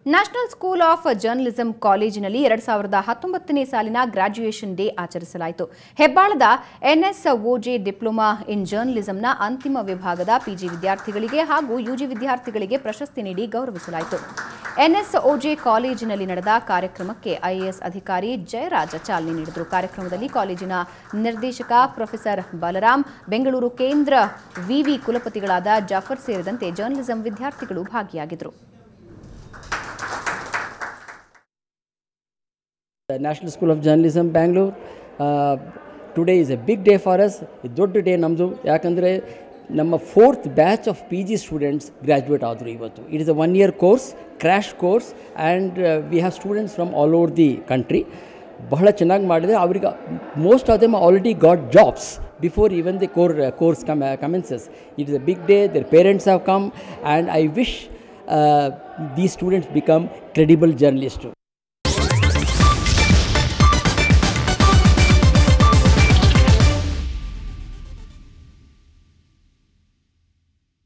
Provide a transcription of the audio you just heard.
National school of journalism ಕಾಲೇಜಿನಲ್ಲಿ ಎರಡ್ ಸಾವಿರದ ಹತ್ತೊಂಬತ್ತನೇ ಸಾಲಿನ ಗ್ರಾಜ್ಯುಯೇಷನ್ ಡೇ ಆಚರಿಸಲಾಯಿತು ಹೆಬ್ಬಾಳದ ಎನ್ಎಸ್ಒಜೆ ಡಿಪ್ಲೊಮಾ ಇನ್ ಜರ್ನಲಿಸಂನ ಅಂತಿಮ ವಿಭಾಗದ ಪಿಜಿ ವಿದ್ಯಾರ್ಥಿಗಳಿಗೆ ಹಾಗೂ ಯುಜಿ ವಿದ್ಯಾರ್ಥಿಗಳಿಗೆ ಪ್ರಶಸ್ತಿ ನೀಡಿ ಗೌರವಿಸಲಾಯಿತು ಎನ್ಎಸ್ಒಜೆ ಕಾಲೇಜಿನಲ್ಲಿ ನಡೆದ ಕಾರ್ಯಕ್ರಮಕ್ಕೆ ಐಎಎಸ್ ಅಧಿಕಾರಿ ಜಯರಾಜ ಚಾಲನೆ ನೀಡಿದರು ಕಾರ್ಯಕ್ರಮದಲ್ಲಿ ಕಾಲೇಜಿನ ನಿರ್ದೇಶಕ ಪ್ರೊಫೆಸರ್ ಬಲರಾಮ್ ಬೆಂಗಳೂರು ಕೇಂದ್ರ ವಿವಿ ಕುಲಪತಿಗಳಾದ ಜಾಫರ್ ಸೇರಿದಂತೆ ಜರ್ನಲಿಸಂ ವಿದ್ಯಾರ್ಥಿಗಳು ಭಾಗಿಯಾಗಿದ್ದರು The National School of Journalism, Bangalore. Uh, today is a big day for us. ಇದು ದೊಡ್ಡ ಡೇ ನಮ್ಮದು ಯಾಕಂದರೆ ನಮ್ಮ fourth batch of P G students graduate ಆದರು ಇವತ್ತು it is a one year course crash course and we have students from all over the country ಬಹಳ ಚೆನ್ನಾಗಿ ಮಾಡಿದೆ ಅವ್ರಿಗೆ most of them already got jobs before even the core course come commences it is a big day their parents have come and I wish these students become credible journalist